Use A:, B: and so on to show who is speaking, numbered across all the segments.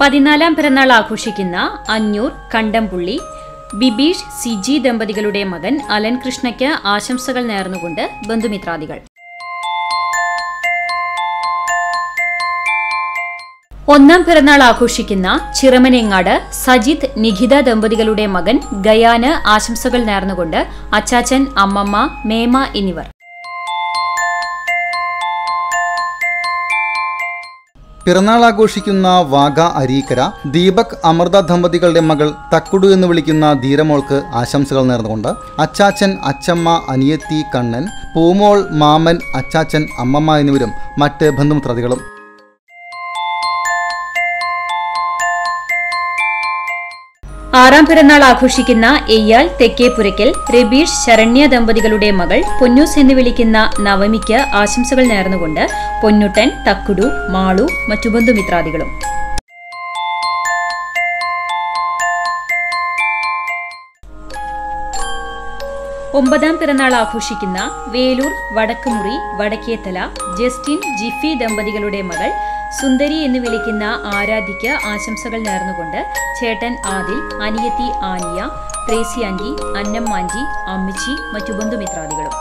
A: പതിനാലാം പിറന്നാൾ ആഘോഷിക്കുന്ന അഞ്ഞൂർ കണ്ടംപുള്ളി ബിബീഷ് സിജി ദമ്പതികളുടെ മകൻ അലൻ കൃഷ്ണയ്ക്ക് ആശംസകൾ നേർന്നുകൊണ്ട് ബന്ധുമിത്രാദികൾ ഒന്നാം പിറന്നാൾ ആഘോഷിക്കുന്ന ചിറമനേങ്ങാട് സജിത് നിഖിത ദമ്പതികളുടെ മകൻ ഗയാന് ആശംസകൾ നേർന്നുകൊണ്ട് അച്ചാച്ചൻ അമ്മമ്മ മേമ എന്നിവർ
B: പിറന്നാൾ ആഘോഷിക്കുന്ന വാഗ അരീക്കര ദീപക് അമൃത ദമ്പതികളുടെ മകൾ തക്കുടു എന്ന് വിളിക്കുന്ന ധീരമോൾക്ക് ആശംസകൾ നേർന്നുകൊണ്ട് അച്ചാച്ചൻ അച്ചമ്മ അനിയത്തി കണ്ണൻ പൂമോൾ മാമൻ അച്ചാച്ചൻ അമ്മമ്മ എന്നിവരും മറ്റ് ബന്ധുമിത്രാദികളും
A: ആറാം പിറന്നാൾ ആഘോഷിക്കുന്ന എയ്യാൽ തെക്കേപുരയ്ക്കൽ രബീഷ് ശരണ്യ ദമ്പതികളുടെ മകൾ പൊന്നൂസ് എന്ന് വിളിക്കുന്ന നവമിക്ക് ആശംസകൾ നേർന്നുകൊണ്ട് പൊന്നുട്ടൻ തക്കുടു മാളു മറ്റു ബന്ധുമിത്രാദികളും ഒമ്പതാം പിറന്നാൾ ആഘോഷിക്കുന്ന വേലൂർ വടക്കുമുറി വടക്കേത്തല ജസ്റ്റിൻ ജിഫി ദമ്പതികളുടെ മകൾ സുന്ദരി എന്ന് വിളിക്കുന്ന ആരാധ്യയ്ക്ക് ആശംസകൾ നേർന്നുകൊണ്ട് ചേട്ടൻ ആദിൽ അനിയത്തി ആനിയ ത്രേസി ആന്റി അന്നമ്മാൻറ്റി അമ്മച്ചി മറ്റു ബന്ധുമിത്രാദികളും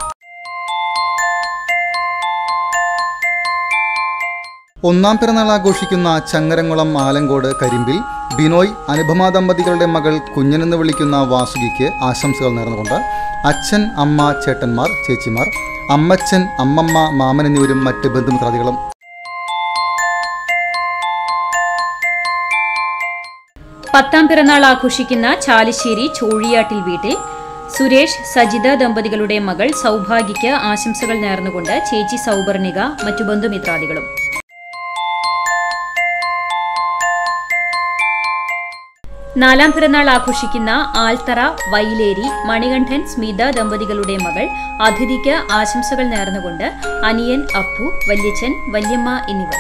B: ഒന്നാം പിറന്നാൾ ആഘോഷിക്കുന്ന ചങ്ങരംകുളം ആലങ്കോട് കരിമ്പിൽ ബിനോയ് അനുപമ ദമ്പതികളുടെ മകൾ കുഞ്ഞനെന്ന് വിളിക്കുന്ന വാസുകിക്ക് ആശംസകൾ നേർന്നുകൊണ്ട് അച്ഛൻ അമ്മ ചേട്ടന്മാർ ചേച്ചിമാർ അമ്മച്ചൻ അമ്മമ്മ മാമൻ എന്നിവരും മറ്റ് ബന്ധുമിത്രാദികളും
A: പത്താം പിറന്നാൾ ആഘോഷിക്കുന്ന ചാലിശ്ശേരി ചോഴിയാട്ടിൽ വീട്ടിൽ സുരേഷ് സജിത ദമ്പതികളുടെ മകൾ സൗഭാഗ്യയ്ക്ക് ആശംസകൾ നേർന്നുകൊണ്ട് ചേച്ചി സൗപർണിക മറ്റു ബന്ധുമിത്രാദികളും നാലാം പിറന്നാൾ ആഘോഷിക്കുന്ന ആൽത്തറ വൈലേരി മണികണ്ഠൻ സ്മിത ദമ്പതികളുടെ മകൾ അതിഥിക്ക് ആശംസകൾ നേർന്നുകൊണ്ട് അനിയൻ അപ്പു വല്യച്ഛൻ വല്യമ്മ എന്നിവർ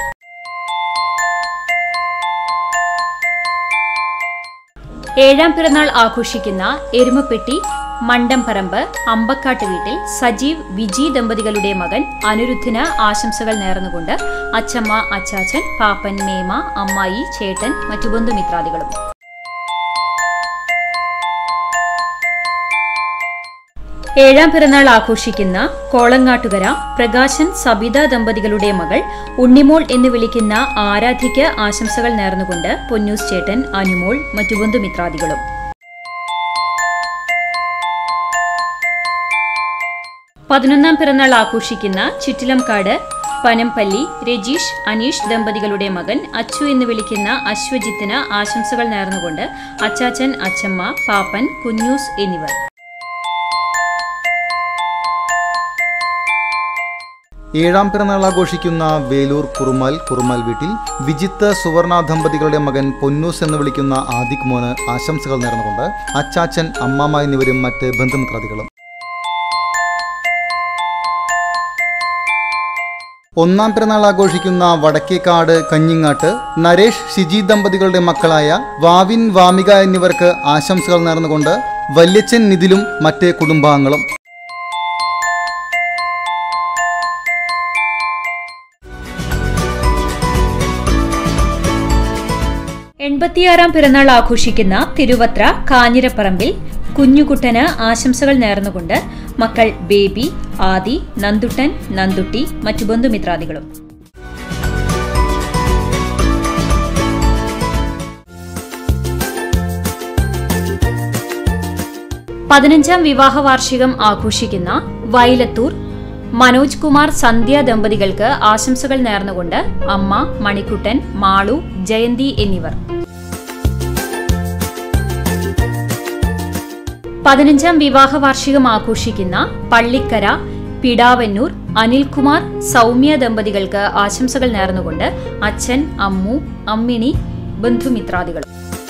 A: ഏഴാം പിറന്നാൾ ആഘോഷിക്കുന്ന എരുമപ്പെട്ടി മണ്ടംപറമ്പ് അമ്പക്കാട്ട് വീട്ടിൽ സജീവ് വിജി ദമ്പതികളുടെ മകൻ അനിരുദ്ധിന് ആശംസകൾ നേർന്നുകൊണ്ട് അച്ചമ്മ അച്ചാച്ചൻ പാപ്പൻ മേമ അമ്മായി ചേട്ടൻ മറ്റു ബന്ധുമിത്രാദികളും ഏഴാം പിറന്നാൾ ആഘോഷിക്കുന്ന കോളങ്ങാട്ടുകര പ്രകാശൻ സബിത ദമ്പതികളുടെ മകൾ ഉണ്ണിമോൾ എന്ന് വിളിക്കുന്ന ആരാധ്യയ്ക്ക് ആശംസകൾ നേർന്നുകൊണ്ട് പൊന്നൂസ് ചേട്ടൻ അനുമോൾ മറ്റു ബന്ധുമിത്രാദികളും പതിനൊന്നാം പിറന്നാൾ ആഘോഷിക്കുന്ന ചുറ്റിലംകാട് പനംപള്ളി രജീഷ് അനീഷ് ദമ്പതികളുടെ മകൻ അച്ചു എന്ന് വിളിക്കുന്ന അശ്വജിത്തിന് ആശംസകൾ നേർന്നുകൊണ്ട് അച്ചാച്ചൻ അച്ചമ്മ പാപ്പൻ കുഞ്ഞൂസ് എന്നിവർ
B: ഏഴാം പിറന്നാൾ ആഘോഷിക്കുന്ന വേലൂർ കുറുമാൽ കുറുമാൽ വീട്ടിൽ വിജിത്ത് സുവർണ ദമ്പതികളുടെ മകൻ പൊന്നൂസ് എന്ന് വിളിക്കുന്ന ആദിക് മോന് ആശംസകൾ നേർന്നുകൊണ്ട് അച്ചാച്ചൻ അമ്മാമ്മ എന്നിവരും മറ്റ് ബന്ധുമിത്രാദികളും ഒന്നാം പിറന്നാൾ ആഘോഷിക്കുന്ന വടക്കേക്കാട് കഞ്ഞിങ്ങാട്ട് നരേഷ് ഷിജി ദമ്പതികളുടെ മക്കളായ വാവിൻ വാമിക എന്നിവർക്ക് ആശംസകൾ നേർന്നുകൊണ്ട് വല്യച്ഛൻ നിതിലും മറ്റ് കുടുംബാംഗങ്ങളും
A: എൺപത്തിയാറാം പിറന്നാൾ ആഘോഷിക്കുന്ന തിരുവത്ര കാഞ്ഞിരപ്പറമ്പിൽ കുഞ്ഞുകുട്ടന് ആശംസകൾ നേർന്നുകൊണ്ട് മക്കൾ ബേബി ആദി നന്ദുട്ടൻ നന്ദുട്ടി മറ്റു ബന്ധുമിത്രാദികളും പതിനഞ്ചാം വിവാഹ വാർഷികം ആഘോഷിക്കുന്ന വയലത്തൂർ മനോജ് കുമാർ സന്ധ്യ ദമ്പതികൾക്ക് ആശംസകൾ നേർന്നുകൊണ്ട് അമ്മ മണിക്കുട്ടൻ മാളു ജയന്തി എന്നിവർ പതിനഞ്ചാം വിവാഹ വാർഷികം ആഘോഷിക്കുന്ന പള്ളിക്കര പിടാവന്നൂർ അനിൽകുമാർ സൗമ്യ ദമ്പതികൾക്ക് ആശംസകൾ നേർന്നുകൊണ്ട് അച്ഛൻ അമ്മു അമ്മിണി ബന്ധുമിത്രാദികൾ